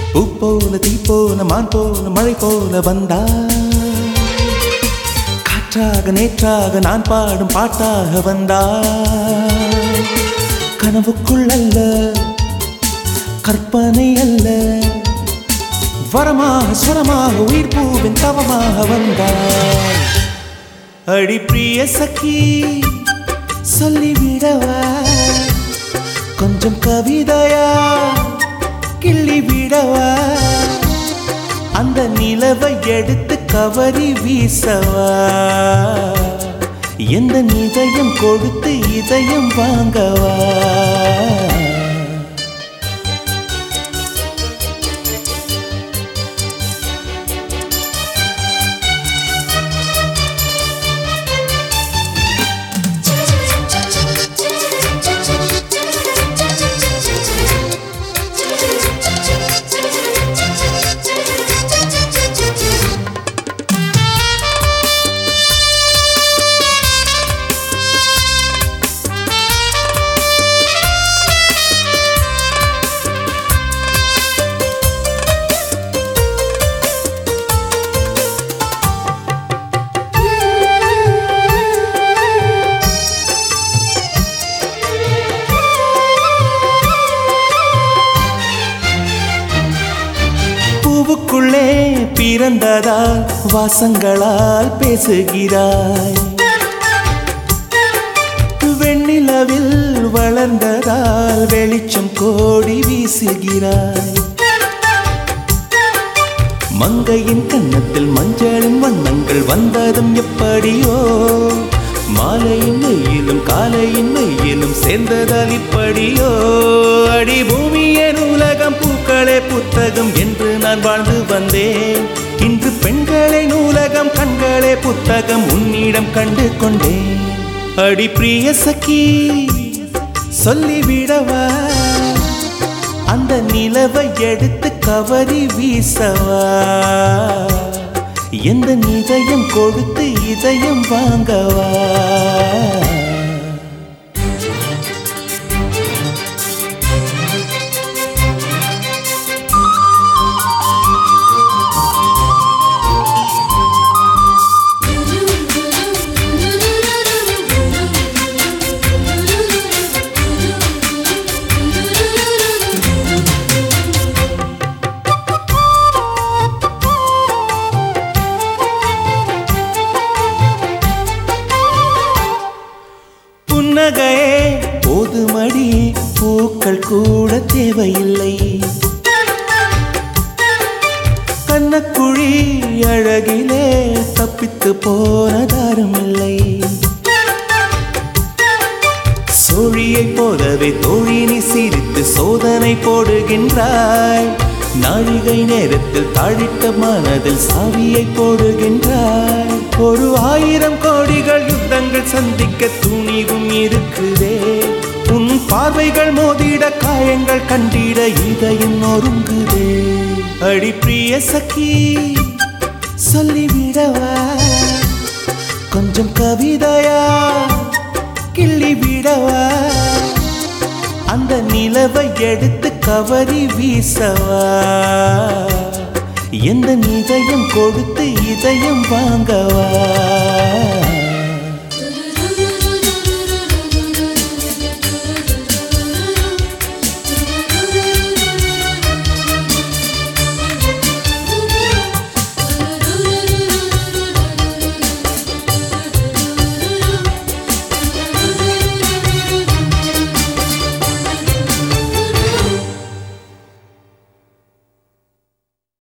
பூ போல தீ போல மான் போல மழை போல வந்தா காற்றாக நேற்றாக நான் பாடும் பாட்டாக வந்தா கனவுக்குள் அல்ல கற்பனை அல்ல வரமாக சுரமாக உயிர் பூவின் தவமாக வந்தாள் அடி பிரிய சखी சொல்லிவிடவா கொஞ்சம் கவிதையா கிள்ளி விடவா அந்த நிலவை எடுத்து கவரி வீசவா எந்த இதயம் கொடுத்து இதயம் வாங்கவா பூவுக்குள்ளே பிறந்ததால் வாசங்களால் பேசுகிறாய் வெண்ணிலவில் வளர்ந்ததால் வெளிச்சம் கோடி வீசுகிறாய் மங்கையின் கன்னத்தில் மஞ்சளின் வண்ணங்கள் வந்ததும் எப்படியோ மாலையின் வெயிலும் காலையின் வெயிலும் சேர்ந்ததால் இப்படியோ அடி பூமியின் உலகம் பூக்களே புத்தகம் என்று நான் வாழ்ந்து வந்தேன் இன்று பெண்களே நூலகம் கண்களே புத்தகம் உன்னிடம் கண்டு கொண்டேன் அடி பிரிய சखी சொல்லிவிடவா அந்த நிலவை எடுத்து கவரி வீசவா எந்த இதயம் கொடுத்து இதயம் வாங்கவா புன்னகையே போதுமடி பூக்கள் கூட தேவையில்லை கண்ணக்குழி அழகிலே தப்பித்து போனதாரும் இல்லை சோழியைப் போலவே தோழினி சிரித்து சோதனை போடுகின்றாய் நாழிகை நேரத்தில் தாழிட்ட மனதில் சாவியை போடுகின்றாய் ஒரு ஆயிரம் கோடிகள் யுத்தங்கள் சந்திக்க துணிவும் இருக்குதே உன் பார்வைகள் மோதிட காயங்கள் கண்டிட இதயம் நொறுங்குதே அடி பிரிய சखी சொல்லிவிடவா கொஞ்சம் கவிதையா கிள்ளி விடவா அந்த நிலவை எடுத்து கவரி வீசவா எந்த இதயம் கொடுத்து இதயம் வாங்கவா